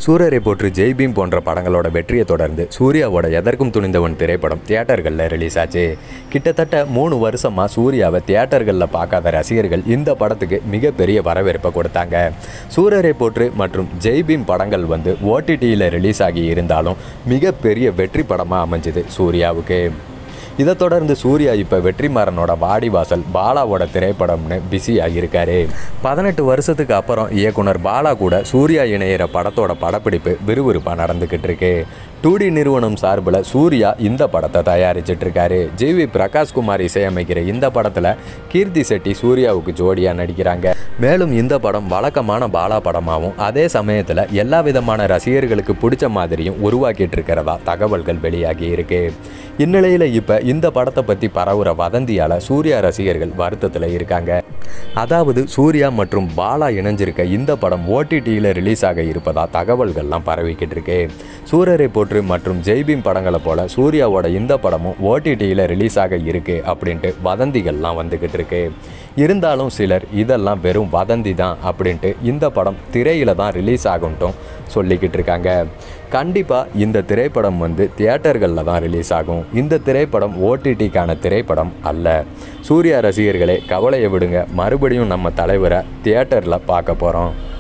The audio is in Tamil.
சூரரை போற்று ஜெய் பீம் போன்ற படங்களோட வெற்றியை தொடர்ந்து சூர்யாவோட எதற்கும் துணிந்தவன் திரைப்படம் தியேட்டர்களில் ரிலீஸ் ஆச்சு கிட்டத்தட்ட மூணு வருஷமாக சூர்யாவை தியேட்டர்களில் பார்க்காத ரசிகர்கள் இந்த படத்துக்கு மிகப்பெரிய வரவேற்பை கொடுத்தாங்க சூரரை போற்று மற்றும் ஜெய் பீம் படங்கள் வந்து ஓடிடியில் ரிலீஸ் ஆகி இருந்தாலும் மிகப்பெரிய வெற்றி படமாக அமைஞ்சுது சூர்யாவுக்கு இதை தொடர்ந்து சூர்யா இப்போ வெற்றிமாறனோட வாடிவாசல் பாலாவோட திரைப்படம்னு பிஸியாக இருக்காரு பதினெட்டு வருஷத்துக்கு அப்புறம் இயக்குனர் பாலா கூட சூர்யா இணையிற படத்தோட படப்பிடிப்பு விறுவிறுப்பாக நடந்துக்கிட்டு இருக்கு டூ டி நிறுவனம் சார்பில் சூர்யா இந்த படத்தை தயாரிச்சிட்டு இருக்காரு ஜி வி பிரகாஷ்குமார் இசையமைக்கிற இந்த படத்தில் கீர்த்தி செட்டி சூர்யாவுக்கு ஜோடியாக நடிக்கிறாங்க மேலும் இந்த படம் வழக்கமான பாலா படமாகவும் அதே சமயத்தில் எல்லா விதமான ரசிகர்களுக்கு பிடிச்ச மாதிரியும் உருவாக்கிட்டு இருக்கிறதா தகவல்கள் வெளியாகி இருக்கு இந்நிலையில் இப்போ இந்த படத்தை பற்றி பரவுற வதந்தியால் சூர்யா ரசிகர்கள் வருத்தத்தில் இருக்காங்க அதாவது சூர்யா மற்றும் பாலா இணைஞ்சிருக்க இந்த படம் ஓடிடியில் ரிலீஸ் ஆக இருப்பதா தகவல்கள்லாம் பரவிக்கிட்டு இருக்கு சூரரை போற்று மற்றும் ஜெய்பீம் படங்களை போல சூர்யாவோட இந்த படமும் ஓடிடியில் ரிலீஸ் ஆக இருக்கு அப்படின்ட்டு வதந்திகள்லாம் வந்துக்கிட்டு இருக்கு இருந்தாலும் சிலர் இதெல்லாம் வெறும் வதந்தி தான் அப்படின்ட்டு இந்த படம் திரையில் தான் ரிலீஸ் ஆகும்ட்டும் சொல்லிக்கிட்டு இருக்காங்க கண்டிப்பாக இந்த திரைப்படம் வந்து தியேட்டர்களில் தான் ரிலீஸ் ஆகும் இந்த திரைப்படம் ஓடிடிக்கான திரைப்படம் அல்ல சூர்யா ரசிகர்களே கவலையை விடுங்க மறுபடியும் நம்ம தலைவரை தியேட்டரில் பார்க்க போகிறோம்